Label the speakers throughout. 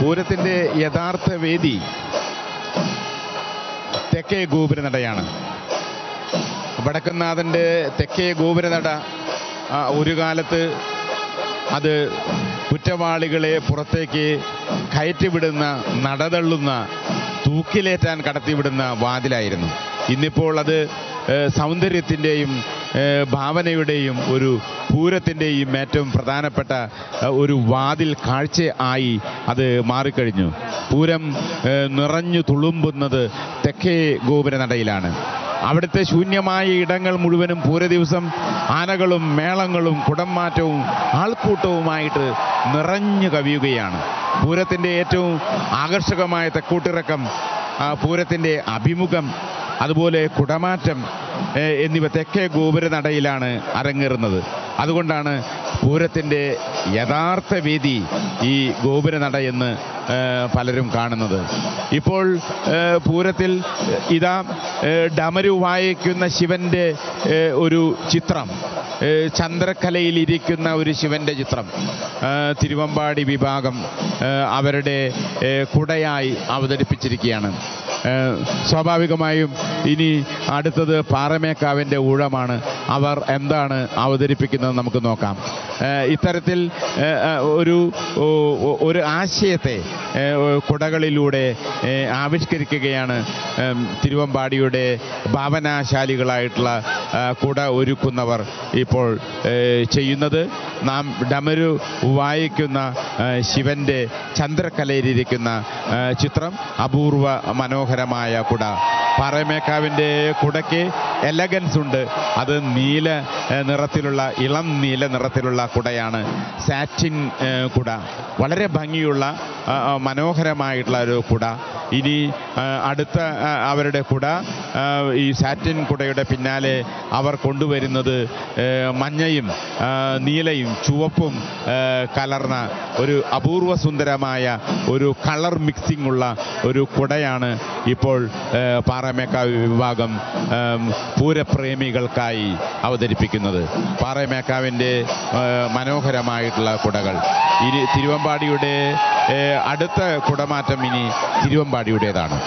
Speaker 1: പൂരത്തിൻ്റെ യഥാർത്ഥ വേദി തെക്കേ ഗോപുരനടയാണ് വടക്കുന്നാഥൻ്റെ തെക്കേ ഗോപുരനട ആ, ഒരു കാലത്ത് അത് കുറ്റവാളികളെ പുറത്തേക്ക് കയറ്റിവിടുന്ന നടതള്ളുന്ന തൂക്കിലേറ്റാൻ കടത്തിവിടുന്ന വാതിലായിരുന്നു ഇന്നിപ്പോൾ അത് ഏഹ്, സൗന്ദര്യത്തിൻ്റെയും ഏഹ്, ഭാവനയുടെയും ഒരു പൂരത്തിൻ്റെയും ഏറ്റവും പ്രധാനപ്പെട്ട ഏഹ്, ഒരു വാതിൽ കാഴ്ച ആയി അത് മാറിക്കഴിഞ്ഞു പൂരം ഏഹ്, നിറഞ്ഞു തുളുമ്പുന്നത് തെക്കേ ഗോപുരനടയിലാണ് അവിടുത്തെ ശൂന്യമായ ഇടങ്ങൾ മുഴുവനും പൂര ദിവസം ആനകളും മേളങ്ങളും കുടംമാറ്റവും ആൾക്കൂട്ടവുമായിട്ട് നിറഞ്ഞു കവിയുകയാണ് പൂരത്തിൻ്റെ ഏറ്റവും ആകർഷകമായ തെക്കൂട്ടിറക്കം ആ, പൂരത്തിൻ്റെ അഭിമുഖം അതുപോലെ കുടമാറ്റം ഏ, എന്നിവ തെക്കേ ഗോപുരനടയിലാണ് അരങ്ങേറുന്നത് അതുകൊണ്ടാണ് പൂരത്തിൻ്റെ യഥാർത്ഥ വേദി ഈ ഗോപുരനട എന്ന് ഏ, പലരും കാണുന്നത് ഇപ്പോൾ ഏ, പൂരത്തിൽ ഇതാ ഏ, ഡമരു വായിക്കുന്ന ശിവന്റെ ഏ, ഒരു ചിത്രം ഏ, ചന്ദ്രക്കലയിലിരിക്കുന്ന ഒരു ശിവന്റെ ചിത്രം ഏ, തിരുവമ്പാടി വിഭാഗം ഏ, അവരുടെ ഏ, കുടയായി അവതരിപ്പിച്ചിരിക്കുകയാണ് ഏ, സ്വാഭാവികമായും ഇനി അടുത്തത് പാറമേക്കാവിൻ്റെ ഊഴമാണ് അവർ എന്താണ് അവതരിപ്പിക്കുന്നത് നമുക്ക് നോക്കാം ഏ, ഇത്തരത്തിൽ ഏ, ഏ, ഒരു ഓ, ഓ, ഒരു ആശയത്തെ ഏ, ഓ, കുടകളിലൂടെ ഏ, ആവിഷ്കരിക്കുകയാണ് ഏം, തിരുവമ്പാടിയുടെ ഭാവനാശാലികളായിട്ടുള്ള ആ, കുട ഒരുക്കുന്നവർ ഇപ്പോൾ ഏ, ചെയ്യുന്നത് നാം ഡമരു വായിക്കുന്ന ആ, ശിവന്റെ ചന്ദ്രക്കലയിലിരിക്കുന്ന ആ, ചിത്രം അപൂർവ മനോഹരമായ കുട പാറമേക്കാവിൻ്റെ കുടയ്ക്ക് എലഗൻസ് ഉണ്ട് അത് നീല ഏ, നിറത്തിലുള്ള ഇളം നീല നിറത്തിലുള്ള കുടയാണ് സാറ്റിൻ ഏ, കുട വളരെ ഭംഗിയുള്ള ആ, ആ, മനോഹരമായിട്ടുള്ള ഒരു കുട ഇനി ആ, അടുത്ത ആ, അവരുടെ കുട ആ, ഈ സാറ്റിൻ കുടയുടെ പിന്നാലെ അവർ കൊണ്ടുവരുന്നത് ഏ, മഞ്ഞയും ആ, നീലയും ചുവപ്പും ഏ, കലർന്ന ഒരു അപൂർവ സുന്ദരമായ ഒരു കളർ മിക്സിംഗ് ഉള്ള ഒരു കുടയാണ് ഇപ്പോൾ ഏ, പാറമേക്കാവ് വിഭാഗം ഏം, പൂരപ്രേമികൾക്കായി അവതരിപ്പിക്കുന്നത് പാറമേക്കാവിൻ്റെ ഏ, മനോഹരമായിട്ടുള്ള കുടകൾ ഇനി തിരുവമ്പാടിയുടെ ഏ, അടുത്ത കുടമാറ്റം ഇനി തിരുവമ്പാടിയുടേതാണ്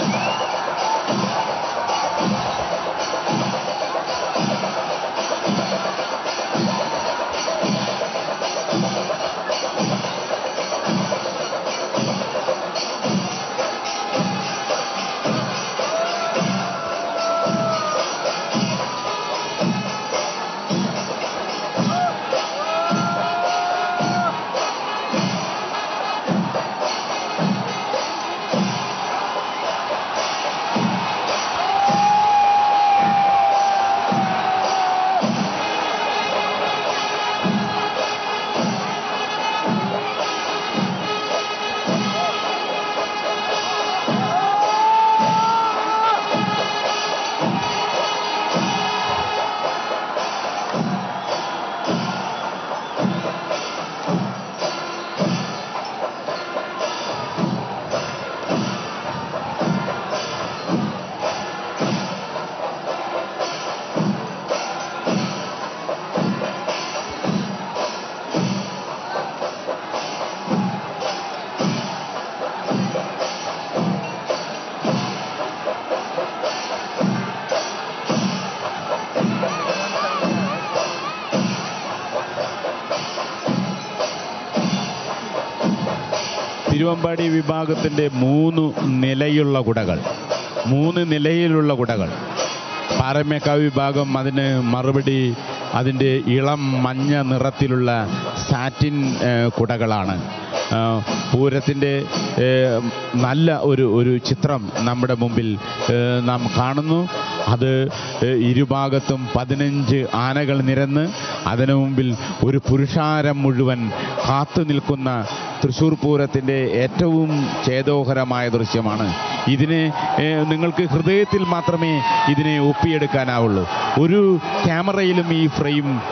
Speaker 1: തിരുവമ്പാടി വിഭാഗത്തിൻ്റെ മൂന്ന് നിലയുള്ള കുടകൾ മൂന്ന് നിലയിലുള്ള കുടകൾ പാറമേക്കാവ് വിഭാഗം അതിന് മറുപടി അതിൻ്റെ ഇളം മഞ്ഞ നിറത്തിലുള്ള സാറ്റിൻ ഏഹ്, കുടകളാണ് ആഹ്, പൂരത്തിൻ്റെ ഏഹ്, നല്ല ഒരു ഒരു ചിത്രം നമ്മുടെ മുമ്പിൽ ഏഹ്, നാം കാണുന്നു അത് ഏഹ്, ഇരുഭാഗത്തും പതിനഞ്ച് ആനകൾ നിരന്ന് അതിനു മുമ്പിൽ ഒരു പുരുഷാരം മുഴുവൻ കാത്തു നിൽക്കുന്ന തൃശ്ശൂർ പൂരത്തിൻ്റെ ഏറ്റവും ചേതോഹരമായ ദൃശ്യമാണ് ഇതിനെ ഏഹ്, നിങ്ങൾക്ക് ഹൃദയത്തിൽ മാത്രമേ ഇതിനെ ഒപ്പിയെടുക്കാനാവുള്ളൂ ഒരു ക്യാമറയിലും ഈ ഫ്രെയിം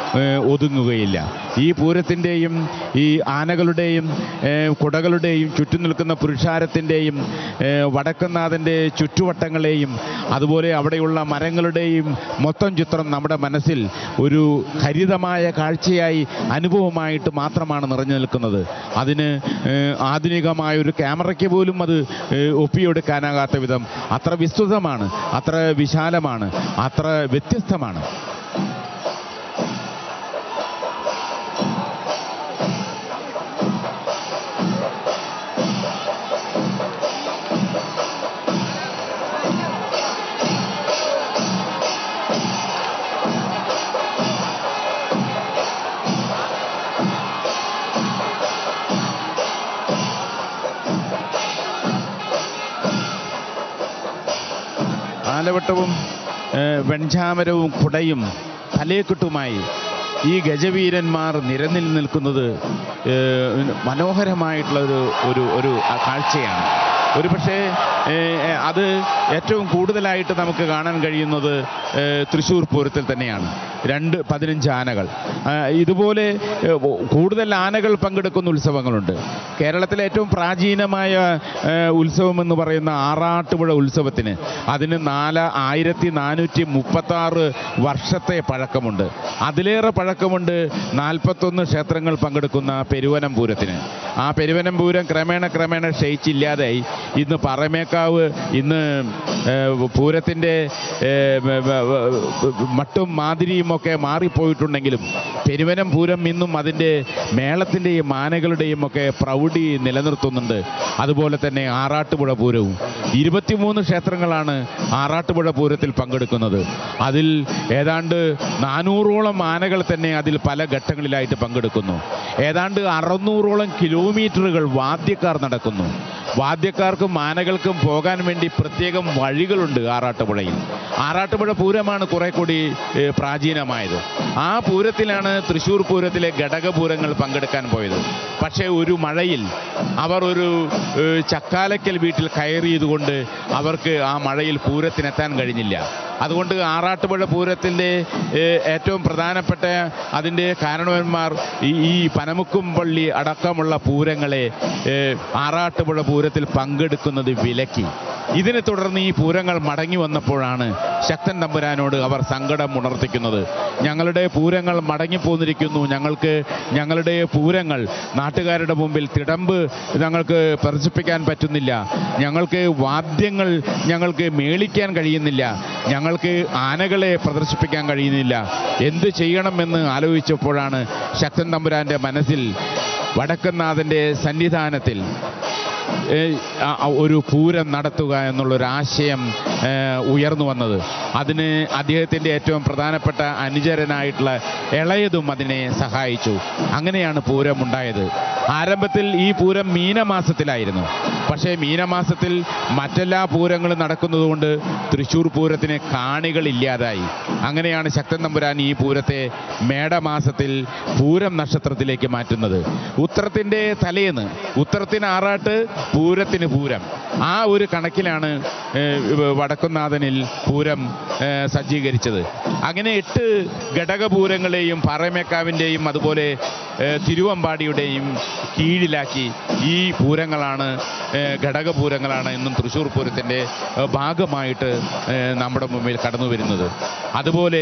Speaker 1: ഏഹ്, ഒതുങ്ങുകയില്ല ഈ പൂരത്തിൻ്റെയും ഈ ആനകളുടെയും ഏഹ്, കുടകളുടെയും ചുറ്റും നിൽക്കുന്ന പുരുഷാരത്തിൻ്റെയും വടക്കനാഥൻ്റെ ചുറ്റുവട്ടങ്ങളെയും അതുപോലെ അവിടെയുള്ള മരങ്ങളുടെയും മൊത്തം ചിത്രം നമ്മുടെ മനസ്സിൽ ഒരു ഹരിതമായ കാഴ്ചയായി അനുഭവമായിട്ട് മാത്രമാണ് നിറഞ്ഞു നിൽക്കുന്നത് അതിന് ഏഹ്, ആധുനികമായ ഒരു ക്യാമറയ്ക്ക് പോലും അത് ഏഹ്, ഒപ്പിയെടുക്കാനാകാത്ത വിധം അത്ര വിസ്തൃതമാണ് അത്ര വിശാലമാണ് അത്ര വ്യത്യസ്തമാണ് ആലവട്ടവും ഏഹ്, വെൺചാമരവും കുടയും തലേക്കെട്ടുമായി ഈ ഗജവീരന്മാർ നിരന്നിൽ നിൽക്കുന്നത് ഏഹ്, മനോഹരമായിട്ടുള്ള ഒരു ഒരു ഒരു കാഴ്ചയാണ് ഒരു പക്ഷേ ഏഹ്, അത് ഏറ്റവും കൂടുതലായിട്ട് നമുക്ക് കാണാൻ കഴിയുന്നത് ഏഹ്, തൃശ്ശൂർ പൂരത്തിൽ തന്നെയാണ് രണ്ട് പതിനഞ്ച് ആനകൾ ആ, ഇതുപോലെ ഏഹ്, കൂടുതൽ ആനകൾ പങ്കെടുക്കുന്ന ഉത്സവങ്ങളുണ്ട് കേരളത്തിലെ ഏറ്റവും പ്രാചീനമായ ഏഹ്, ഉത്സവം എന്ന് പറയുന്ന ആറാട്ടുപുഴ ഉത്സവത്തിന് അതിന് നാല് ആയിരത്തി നാനൂറ്റി മുപ്പത്തി ആറ് വർഷത്തെ പഴക്കമുണ്ട് അതിലേറെ പഴക്കമുണ്ട് നാൽപ്പത്തൊന്ന് ക്ഷേത്രങ്ങൾ പങ്കെടുക്കുന്ന പെരുവനം പൂരത്തിന് ആ പെരുവനം പൂരം ക്രമേണ ക്രമേണ ക്ഷയിച്ചില്ലാതായി ഇന്ന് പറമേക്കാവ് ഇന്ന് ഏഹ്, പൂരത്തിൻ്റെ ഏഹ്, വ- വ- വ- മട്ടും മാതിരിയും ഒക്കെ മാറിപ്പോയിട്ടുണ്ടെങ്കിലും പെരുവനം പൂരം ഇന്നും അതിൻ്റെ മേളത്തിൻ്റെയും ആനകളുടെയും ഒക്കെ പ്രൗഢി നിലനിർത്തുന്നുണ്ട് അതുപോലെ തന്നെ ആറാട്ടുപുഴ പൂരവും ഇരുപത്തിമൂന്ന് ക്ഷേത്രങ്ങളാണ് ആറാട്ടുപുഴ പൂരത്തിൽ പങ്കെടുക്കുന്നത് അതിൽ ഏതാണ്ട് നാനൂറോളം ആനകൾ തന്നെ അതിൽ പല ഘട്ടങ്ങളിലായിട്ട് പങ്കെടുക്കുന്നു ഏതാണ്ട് അറുന്നൂറോളം കിലോമീറ്ററുകൾ വാദ്യക്കാർ നടക്കുന്നു വാദ്യക്കാർക്കും ആനകൾക്കും പോകാൻ വേണ്ടി പ്രത്യേകം വഴികളുണ്ട് ആറാട്ടുപുഴയിൽ ആറാട്ടുപുഴ പൂരമാണ് കുറെ കൂടി ഏഹ്, പ്രാചീനമായത് ആ പൂരത്തിലാണ് തൃശ്ശൂർ പൂരത്തിലെ ഘടകപൂരങ്ങൾ പങ്കെടുക്കാൻ പോയത് പക്ഷേ ഒരു മഴയിൽ അവർ ഒരു ഏഹ്, ചക്കാലക്കൽ വീട്ടിൽ കയറിയതുകൊണ്ട് അവർക്ക് ആ മഴയിൽ പൂരത്തിനെത്താൻ കഴിഞ്ഞില്ല അതുകൊണ്ട് ആറാട്ടുപുഴ പൂരത്തിൻ്റെ ഏഹ്, ഏറ്റവും പ്രധാനപ്പെട്ട അതിൻ്റെ കാരണവന്മാർ ഈ ഈ പനമുക്കും പള്ളി അടക്കമുള്ള പൂരങ്ങളെ ഏഹ്, ആറാട്ടുപുഴ പൂരത്തിൽ പങ്കെടുക്കുന്നത് വിലക്കി ഇതിനെ തുടർന്ന് ഈ പൂരങ്ങൾ മടങ്ങി വന്നപ്പോഴാണ് ശക്തൻ തമ്പുരാനോട് അവർ സങ്കടം ഉണർത്തിക്കുന്നത് ഞങ്ങളുടെ പൂരങ്ങൾ മടങ്ങിപ്പോന്നിരിക്കുന്നു ഞങ്ങൾക്ക് ഞങ്ങളുടെ പൂരങ്ങൾ നാട്ടുകാരുടെ മുമ്പിൽ തിടമ്പ് ഞങ്ങൾക്ക് പ്രദർശിപ്പിക്കാൻ പറ്റുന്നില്ല ഞങ്ങൾക്ക് വാദ്യങ്ങൾ ഞങ്ങൾക്ക് മേളിക്കാൻ കഴിയുന്നില്ല ഞങ്ങൾക്ക് ആനകളെ പ്രദർശിപ്പിക്കാൻ കഴിയുന്നില്ല എന്ത് ചെയ്യണമെന്ന് ആലോചിച്ചപ്പോഴാണ് ശക്തൻ തമ്പുരാന്റെ മനസ്സിൽ വടക്കനാഥൻ്റെ സന്നിധാനത്തിൽ ഏഹ്, ആ- ആ ഒരു പൂരം നടത്തുക എന്നുള്ളൊരു ആശയം ഏഹ്, ഉയർന്നു വന്നത് അതിന് അദ്ദേഹത്തിൻ്റെ ഏറ്റവും പ്രധാനപ്പെട്ട അനുചരനായിട്ടുള്ള ഇളയതും അതിനെ സഹായിച്ചു അങ്ങനെയാണ് പൂരം ഉണ്ടായത് ആരംഭത്തിൽ ഈ പൂരം മീനമാസത്തിലായിരുന്നു പക്ഷേ മീനമാസത്തിൽ മറ്റെല്ലാ പൂരങ്ങളും നടക്കുന്നതുകൊണ്ട് തൃശ്ശൂർ പൂരത്തിന് കാണികളില്ലാതായി അങ്ങനെയാണ് ശക്തൻ തമ്പുരാൻ ഈ പൂരത്തെ മേടമാസത്തിൽ പൂരം നക്ഷത്രത്തിലേക്ക് മാറ്റുന്നത് ഉത്രത്തിൻ്റെ തലേന്ന് ഉത്രത്തിന് ആറാട്ട് പൂരത്തിന് പൂരം ആ ഒരു കണക്കിലാണ് ഏഹ്, ഇവ- വടക്കുന്നാഥനിൽ പൂരം ഏഹ്, സജ്ജീകരിച്ചത് അങ്ങനെ എട്ട് ഘടകപൂരങ്ങളെയും പാറമേക്കാവിൻ്റെയും അതുപോലെ ഏഹ്, തിരുവമ്പാടിയുടെയും കീഴിലാക്കി ഈ പൂരങ്ങളാണ് ഏഹ്, ഘടകപൂരങ്ങളാണ് ഇന്നും തൃശ്ശൂർ പൂരത്തിൻ്റെ ഏഹ്, ഭാഗമായിട്ട് ഏഹ്, നമ്മുടെ മുമ്പിൽ കടന്നു വരുന്നത് അതുപോലെ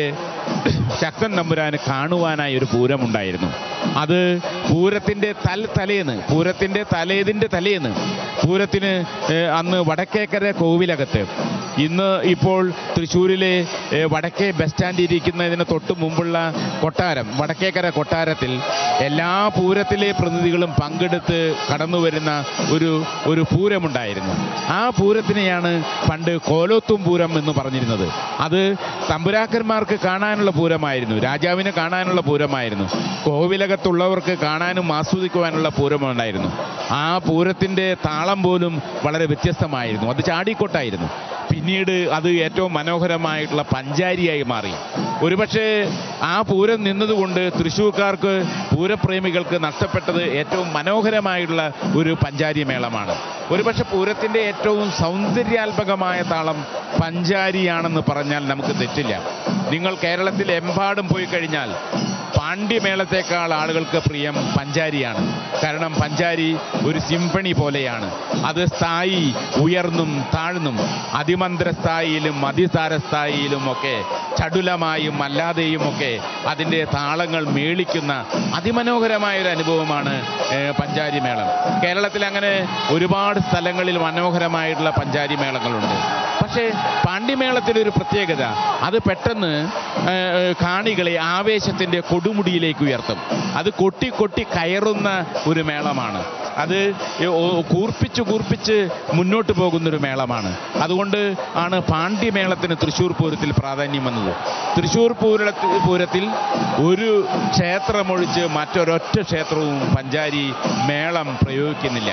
Speaker 1: ശക്തൻ നമ്പുരാന് കാണുവാനായി ഒരു പൂരമുണ്ടായിരുന്നു അത് പൂരത്തിൻ്റെ തൽ തലേന്ന് പൂരത്തിൻ്റെ തലേതിൻ്റെ തലേന്ന് പൂരത്തിന് ഏഹ്, അന്ന് വടക്കേക്കര കോവിലകത്ത് ഇന്ന് ഇപ്പോൾ തൃശ്ശൂരിലെ ഏഹ്, വടക്കേ ബസ് സ്റ്റാൻഡിൽ ഇരിക്കുന്നതിന് തൊട്ട് മുമ്പുള്ള കൊട്ടാരം വടക്കേക്കര കൊട്ടാരത്തിൽ എല്ലാ പൂരത്തിലെ പ്രതിനിധികളും പങ്കെടുത്ത് കടന്നു വരുന്ന ഒരു ഒരു പൂരമുണ്ടായിരുന്നു ആ പൂരത്തിനെയാണ് പണ്ട് കോലോത്തും പൂരം എന്ന് പറഞ്ഞിരുന്നത് അത് തമ്പുരാക്കന്മാർക്ക് കാണാനുള്ള പൂരമായിരുന്നു രാജാവിന് കാണാനുള്ള പൂരമായിരുന്നു കോവിലകത്തുള്ളവർക്ക് കാണാനും ആസ്വദിക്കുവാനുള്ള പൂരമുണ്ടായിരുന്നു ആ പൂരത്തിൻ്റെ താളം പോലും വളരെ വ്യത്യസ്തമായിരുന്നു അത് ചാടിക്കൊട്ടായിരുന്നു പിന്നീട് അത് ഏറ്റവും മനോഹരമായിട്ടുള്ള പഞ്ചാരിയായി മാറി ഒരുപക്ഷെ ആ പൂരം നിന്നതുകൊണ്ട് തൃശ്ശൂർക്കാർക്ക് പൂരപ്രേമികൾക്ക് നഷ്ടപ്പെട്ടത് ഏറ്റവും മനോഹരമായിട്ടുള്ള ഒരു പഞ്ചാരി മേളമാണ് ഒരുപക്ഷെ പൂരത്തിൻ്റെ ഏറ്റവും സൗന്ദര്യാത്മകമായ താളം പഞ്ചാരിയാണെന്ന് പറഞ്ഞാൽ നമുക്ക് തെറ്റില്ല നിങ്ങൾ കേരളത്തിൽ എമ്പാടും പോയി കഴിഞ്ഞാൽ പാണ്ഡ്യമേളത്തെക്കാൾ ആളുകൾക്ക് പ്രിയം പഞ്ചാരിയാണ് കാരണം പഞ്ചാരി ഒരു സിംഫണി പോലെയാണ് അത് സ്ഥായി ഉയർന്നും താഴ്ന്നും അതിമന്ത്ര സ്ഥായിയിലും അതിസാര സ്ഥായിയിലും ഒക്കെ ചടുലമായും അല്ലാതെയും ഒക്കെ അതിൻ്റെ താളങ്ങൾ മേളിക്കുന്ന അതിമനോഹരമായ ഒരു അനുഭവമാണ് ഏഹ്, പഞ്ചാരി മേളം കേരളത്തിൽ അങ്ങനെ ഒരുപാട് സ്ഥലങ്ങളിൽ മനോഹരമായിട്ടുള്ള പഞ്ചാരി മേളങ്ങളുണ്ട് പക്ഷേ പാണ്ഡ്യമേളത്തിൻ്റെ ഒരു പ്രത്യേകത അത് പെട്ടെന്ന് ഏഹ്, കാണികളെ ആവേശത്തിൻ്റെ കൊടുമുടിയിലേക്ക് ഉയർത്തും അത് കൊട്ടി കൊട്ടി കയറുന്ന ഒരു മേളമാണ് അത് ഓ- കൂർപ്പിച്ച് കൂർപ്പിച്ച് മുന്നോട്ട് പോകുന്നൊരു മേളമാണ് അതുകൊണ്ട് ആണ് പാണ്ഡ്യമേളത്തിന് തൃശ്ശൂർ പൂരത്തിൽ പ്രാധാന്യം വന്നത് തൃശ്ശൂർ പൂര പൂരത്തിൽ ഒരു ക്ഷേത്രമൊഴിച്ച് മറ്റൊരൊറ്റ ക്ഷേത്രവും പഞ്ചാരി മേളം പ്രയോഗിക്കുന്നില്ല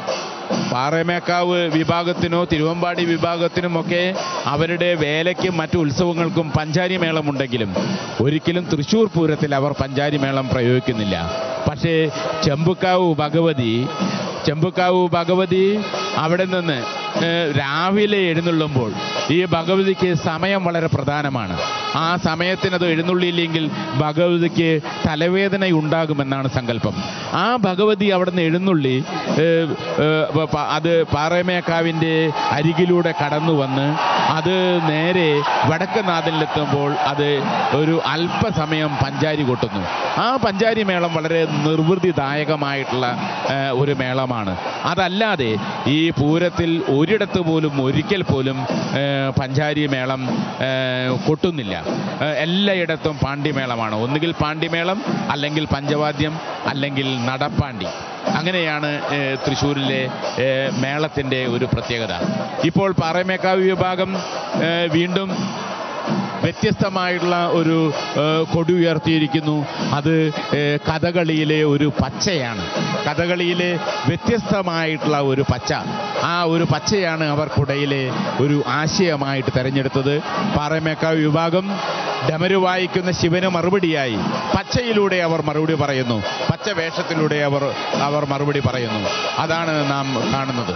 Speaker 1: പാറമേക്കാവ് വിഭാഗത്തിനോ തിരുവമ്പാടി വിഭാഗത്തിനുമൊക്കെ അവരുടെ വേലയ്ക്കും മറ്റു ഉത്സവങ്ങൾക്കും പഞ്ചാരി മേളമുണ്ടെങ്കിലും ഒരിക്കലും തൃശ്ശൂർ പൂരത്തിൽ അവർ പഞ്ചാരി മേളം പ്രയോഗിക്കുന്നില്ല പക്ഷേ ചെമ്പുക്കാവ് ഭഗവതി ചെമ്പുക്കാവ് ഭഗവതി അവിടെ നിന്ന് ഏഹ്, രാവിലെ എഴുന്നള്ളുമ്പോൾ ഈ ഭഗവതിക്ക് സമയം വളരെ പ്രധാനമാണ് ആ സമയത്തിനത് എഴുന്നള്ളിയില്ലെങ്കിൽ ഭഗവതിക്ക് തലവേദന ഉണ്ടാകുമെന്നാണ് സങ്കല്പം ആ ഭഗവതി അവിടെ നിന്ന് എഴുന്നള്ളി ഏഹ്, ഏഹ്, പ- അത് പാറമേക്കാവിൻ്റെ അരികിലൂടെ കടന്നു വന്ന് അത് നേരെ വടക്കനാഥനിലെത്തുമ്പോൾ അത് ഒരു അല്പസമയം പഞ്ചാരി കൊട്ടുന്നു ആ പഞ്ചാരി മേളം വളരെ നിർവൃതിദായകമായിട്ടുള്ള ഏഹ്, ഒരു മേളമാണ് അതല്ലാതെ ഈ പൂരത്തിൽ ഒരിടത്ത് പോലും ഒരിക്കൽ പോലും ഏഹ്, പഞ്ചാരി മേളം ഏഹ്, കൊട്ടുന്നില്ല ഏഹ്, എല്ലായിടത്തും പാണ്ഡിമേളമാണ് ഒന്നുകിൽ പാണ്ഡിമേളം അല്ലെങ്കിൽ പഞ്ചവാദ്യം അല്ലെങ്കിൽ നടപ്പാണ്ടി അങ്ങനെയാണ് ഏഹ്, തൃശ്ശൂരിലെ ഏഹ്, മേളത്തിൻ്റെ ഒരു പ്രത്യേകത ഇപ്പോൾ പാറമേക്കാവ് വിഭാഗം ഏഹ്, വീണ്ടും വ്യത്യസ്തമായിട്ടുള്ള ഒരു ഏഹ്, കൊടി ഉയർത്തിയിരിക്കുന്നു അത് ഏഹ്, കഥകളിയിലെ ഒരു പച്ചയാണ് കഥകളിയിലെ വ്യത്യസ്തമായിട്ടുള്ള ഒരു പച്ച ആ ഒരു പച്ചയാണ് അവർ കുടയിലെ ഒരു ആശയമായിട്ട് തെരഞ്ഞെടുത്തത് പാറമേക്കാവ് വിഭാഗം ഡമരു വായിക്കുന്ന ശിവന് മറുപടിയായി പച്ചയിലൂടെ അവർ മറുപടി പറയുന്നു പച്ച വേഷത്തിലൂടെ അവർ അവർ മറുപടി പറയുന്നു അതാണ് നാം കാണുന്നത്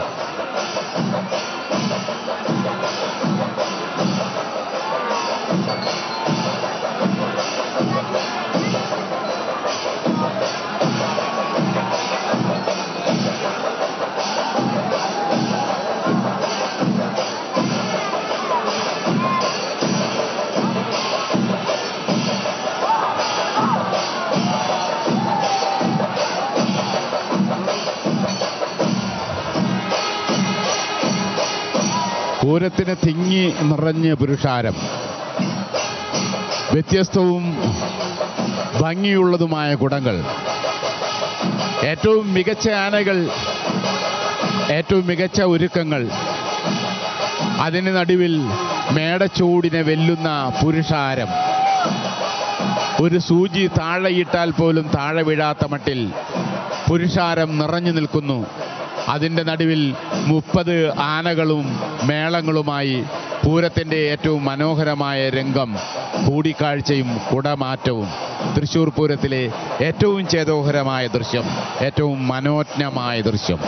Speaker 1: പൂരത്തിന് തിങ്ങി നിറഞ്ഞ പുരുഷാരം വ്യത്യസ്തവും ഭംഗിയുള്ളതുമായ കുടങ്ങൾ ഏറ്റവും മികച്ച ആനകൾ ഏറ്റവും മികച്ച ഒരുക്കങ്ങൾ അതിന് നടുവിൽ മേടച്ചൂടിനെ വെല്ലുന്ന പുരുഷാരം ഒരു സൂചി താഴെയിട്ടാൽ പോലും താഴെ വീഴാത്ത മട്ടിൽ പുരുഷാരം നിറഞ്ഞു നിൽക്കുന്നു അതിൻ്റെ നടുവിൽ മുപ്പത് ആനകളും മേളങ്ങളുമായി പൂരത്തിൻ്റെ ഏറ്റവും മനോഹരമായ രംഗം കൂടിക്കാഴ്ചയും കുടമാറ്റവും തൃശ്ശൂർ പൂരത്തിലെ ഏറ്റവും ചേതോഹരമായ ദൃശ്യം ഏറ്റവും മനോജ്ഞമായ ദൃശ്യം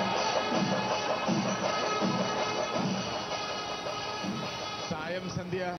Speaker 1: സായം സന്ധ്യ